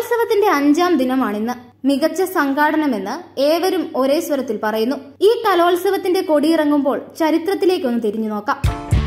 കലോത്സവത്തിന്റെ അഞ്ചാം ദിനമാണിന്ന് മികച്ച സംഘാടനമെന്ന് ഏവരും ഒരേ സ്വരത്തിൽ പറയുന്നു ഈ കലോത്സവത്തിന്റെ കൊടിയിറങ്ങുമ്പോൾ ചരിത്രത്തിലേക്കൊന്ന് തിരിഞ്ഞു നോക്കാം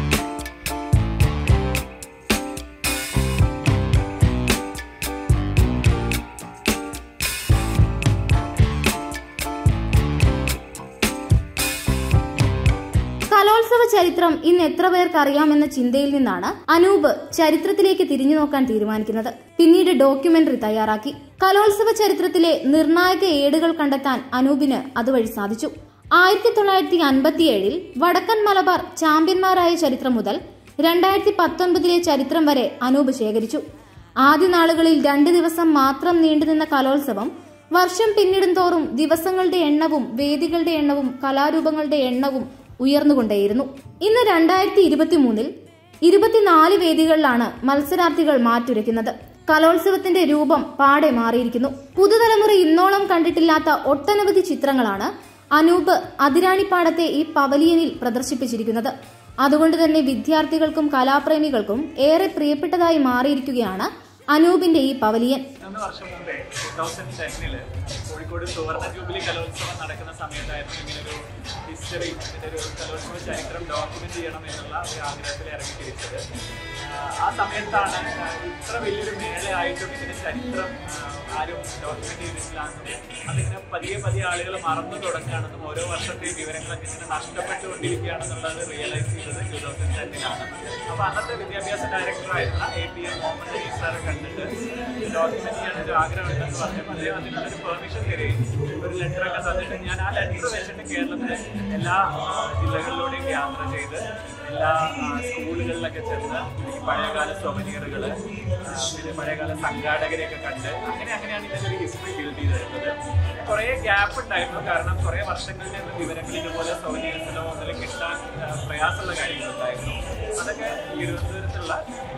കലോത്സവ ചരിത്രം ഇന്ന് എത്ര പേർക്ക് അറിയാമെന്ന ചിന്തയിൽ നിന്നാണ് അനൂപ് ചരിത്രത്തിലേക്ക് തിരിഞ്ഞു നോക്കാൻ തീരുമാനിക്കുന്നത് പിന്നീട് ഡോക്യുമെന്ററി തയ്യാറാക്കി കലോത്സവ ചരിത്രത്തിലെ നിർണായക ഏടുകൾ കണ്ടെത്താൻ അനൂപിന് അതുവഴി സാധിച്ചു ആയിരത്തി തൊള്ളായിരത്തി അൻപത്തിയേഴിൽ വടക്കൻ മലബാർ ചാമ്പ്യന്മാരായ ചരിത്രം മുതൽ രണ്ടായിരത്തി പത്തൊൻപതിലെ ചരിത്രം വരെ അനൂപ് ശേഖരിച്ചു ആദ്യ നാളുകളിൽ രണ്ട് ദിവസം മാത്രം നീണ്ടുനിന്ന കലോത്സവം വർഷം പിന്നിടും തോറും ദിവസങ്ങളുടെ എണ്ണവും വേദികളുടെ എണ്ണവും കലാരൂപങ്ങളുടെ എണ്ണവും ഉയർന്നുകൊണ്ടേയിരുന്നു ഇന്ന് രണ്ടായിരത്തി ഇരുപത്തിമൂന്നിൽ ഇരുപത്തിനാല് വേദികളിലാണ് മത്സരാർത്ഥികൾ മാറ്റുരയ്ക്കുന്നത് കലോത്സവത്തിന്റെ രൂപം പാടെ മാറിയിരിക്കുന്നു പുതുതലമുറ ഇന്നോളം കണ്ടിട്ടില്ലാത്ത ഒട്ടനവധി ചിത്രങ്ങളാണ് അനൂപ് അതിരാണിപ്പാടത്തെ ഈ പവലിയനിൽ പ്രദർശിപ്പിച്ചിരിക്കുന്നത് അതുകൊണ്ട് തന്നെ വിദ്യാർത്ഥികൾക്കും കലാപ്രേമികൾക്കും ഏറെ പ്രിയപ്പെട്ടതായി മാറിയിരിക്കുകയാണ് അനൂപിന്റെ ഈ പവലിയൻ മൂന്ന് വർഷം മുമ്പേ ടൂ തൗസൻഡ് ടെന്നില് കോഴിക്കോട് സുവർണ ജൂബിലി കലോത്സവം നടക്കുന്ന സമയത്തായിരുന്നു ഇങ്ങനൊരു ഹിസ്റ്ററി ഇതിന്റെ ഒരു കലോത്സവ ചരിത്രം ഡോക്യുമെന്റ് ചെയ്യണം എന്നുള്ള ഒരു ആഗ്രഹത്തിൽ ഇറങ്ങി തിരിച്ചത് ആഹ് ആ സമയത്താണ് ആഹ് ഇത്ര വലിയൊരു മേളയായിട്ടും ഇതിന്റെ ചരിത്രം ആഹ് ആരും ഡോക്യുമെന്റ് ചെയ്തിട്ടില്ലാന്നും അതിങ്ങനെ പതിയെ പതിയെ ആളുകൾ മറന്നു തുടങ്ങുകയാണെന്നും ഓരോ വർഷത്തെയും വിവരങ്ങളൊക്കെ ഇങ്ങനെ നഷ്ടപ്പെട്ടുകൊണ്ടിരിക്കുകയാണെന്നുള്ളത് റിയലൈസ് ചെയ്തത് ടൂ തൗസൻഡ് ടെന്നിലാണ് അപ്പൊ അന്നത്തെ വിദ്യാഭ്യാസ ഡയറക്ടറായിരുന്ന A P M Muhammad Ali സാറെ കണ്ടിട്ട് ഡോക്യുമെന്റ് ചെയ്യാൻ ഒരു ആഗ്രഹമുണ്ടെന്ന് പറഞ്ഞപ്പോൾ അദ്ദേഹം അതിനുള്ളൊരു പെർമിഷൻ തരികയും ഒരു ലെറ്റർ ഒക്കെ തന്നിട്ട് ഞാൻ ആ ലെറ്റർ വെച്ചിട്ട് കേരളത്തിലെ എല്ലാ ആ, ജില്ലകളിലൂടെയും യാത്ര ചെയ്ത് എല്ലാ ആ, സ്കൂളുകളിലൊക്കെ ചെന്ന് ഈ പഴയകാല സൊവനീറുകൾ പിന്നെ പഴയകാല സംഘാടകരെയൊക്കെ കണ്ട് അങ്ങനെ അങ്ങനെയാണ് ഇതിന്റെ ഒരു ഹിസ്റ്ററി ബിൽഡ് ചെയ്തെടുത്തത് കുറേ ഗ്യാപ്പ് ഉണ്ടായിരുന്നു കാരണം കുറേ വർഷങ്ങളുടെ ഒന്നും വിവരങ്ങൾ ഇതുപോലെ സൊവനീർസിലോ ഒന്നിലും കിട്ടാൻ ആ, പ്രയാസമുള്ള കാര്യങ്ങളുണ്ടായിരുന്നു അതൊക്കെ തിരുവനന്തപുരത്തുള്ള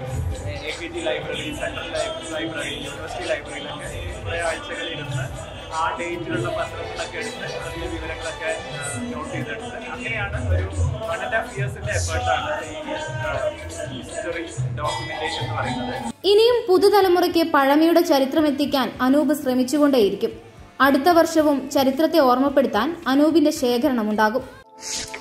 A K G library central library university ലൈബ്രറിയിലൊക്കെ കുറേ ആഴ്ചകൾ ഇരുന്ന് ആ ഡേറ്റിലുള്ള പത്രങ്ങളൊക്കെ എടുത്ത് അതിലെ വിവരങ്ങളൊക്കെ നോട്ട് ചെയ്തെടുത്ത് അങ്ങനെയാണ് ഒരു വൺ ആൻഡ് ഹാഫ് ഇയേഴ്സിന്റെ എഫേർട്ടാണ് ഈ ഹിസ്റ്ററി ഡോക്യുമെന്റേഷൻ എന്ന് പറയുന്നത് ഇനിയും പുതുതലമുറയ്ക്ക് പഴമയുടെ ചരിത്രം എത്തിക്കാൻ അനൂപ് ശ്രമിച്ചുകൊണ്ടേയിരിക്കും അടുത്ത വർഷവും ചരിത്രത്തെ ഓർമ്മപ്പെടുത്താൻ അനൂപിന്റെ ശേഖരണമുണ്ടാകും